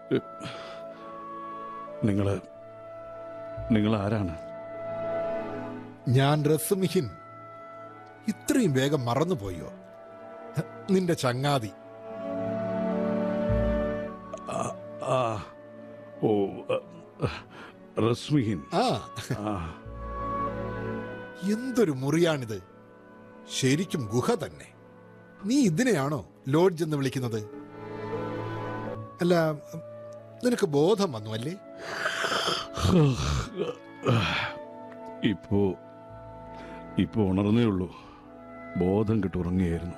നിങ്ങൾ നിങ്ങൾ ആരാണ് ഞാൻ റസുമിഹിൻ ഇത്രയും വേഗം മറന്നുപോയോ നിന്റെ ചങ്ങാതി ആ ഓ അ, റസ്മിഹിൻ ആ ആ എന്തൊരു മുറിയാണിത് ശരിക്കും ഗുഹ തന്നെ നീ ഇതിനെയാണോ ലോഡ്ജ് എന്ന് വിളിക്കുന്നത് അല്ല നിനക്ക് ബോധം വന്നു അല്ലേ ഇപ്പോ ഇപ്പോ ഉണർന്നേ ഉള്ളൂ ബോധം കിട്ടി ഉറങ്ങിയായിരുന്നു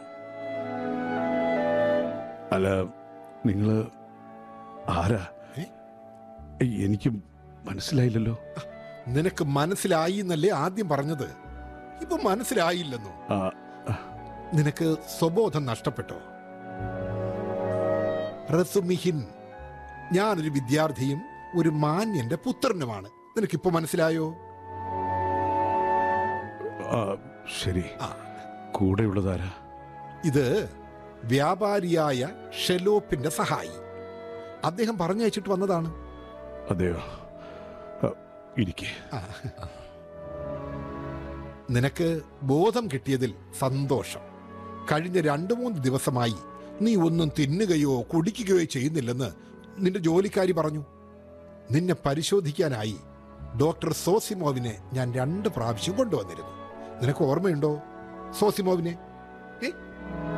അല്ല നിങ്ങള് ആരാ ഏ? എനിക്ക് മനസ്സിലായില്ലല്ലോ നിനക്ക് മനസ്സിലായി എന്നല്ലേ ആദ്യം പറഞ്ഞത് ഇപ്പൊ മനസ്സിലായില്ലെന്നോ ആ നിനക്ക് സ്വബോധം നഷ്ടപ്പെട്ടോ റസുമിഹിൻ ഞാനൊരു വിദ്യാർത്ഥിയും ഒരു മാന്യന്റെ പുത്രനുമാണ് നിനക്കിപ്പോ മനസ്സിലായോ ആ, ശരി ആ. കൂടെയുള്ളതാരാ ഇത് വ്യാപാരിയായ ഷെലോപ്പിന്റെ സഹായി അദ്ദേഹം പറഞ്ഞയച്ചിട്ട് വന്നതാണ് അതെയോ ആ, ഇരിക്കെ നിനക്ക് ബോധം കിട്ടിയതിൽ സന്തോഷം കഴിഞ്ഞ രണ്ടു മൂന്ന് ദിവസമായി നീ ഒന്നും തിന്നുകയോ കുടിക്കുകയോ ചെയ്യുന്നില്ലെന്ന് നിന്റെ ജോലിക്കാരി പറഞ്ഞു നിന്നെ പരിശോധിക്കാനായി ഡോക്ടർ സോസിമോവിനെ ഞാൻ രണ്ട് പ്രാവശ്യം കൊണ്ടുവന്നിരുന്നു നിനക്ക് ഓർമ്മയുണ്ടോ സോസിമോവിനെ ഏ